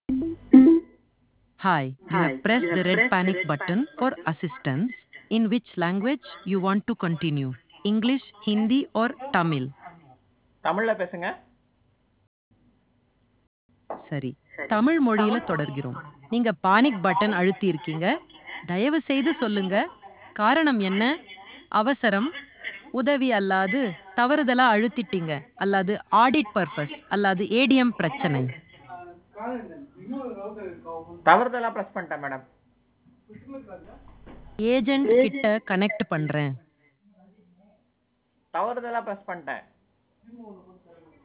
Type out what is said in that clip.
Hi, you have pressed the red panic button for assistance. In which language you want to continue? English, Hindi or Tamil? தமிழ்ல பேசுங்க சரி தமிழ் மொழியில தொடர்கிறோம் நீங்க panic button அழுத்தி இருக்கீங்க தயவு செய்து சொல்லுங்க காரணம் என்ன அவசரம் உதவி அல்லாது தவறுதலா அழுத்திட்டீங்க அல்லது ஆடிட் பர்பஸ் அல்லது ஏடிஎம் பிரச்சனை தவறுதலா பிரஸ் பண்ணிட்டேன் மேடம் ஏஜென்ட் கிட்ட கனெக்ட் பண்றேன் தவறுதலா பிரஸ் பண்ணிட்டேன்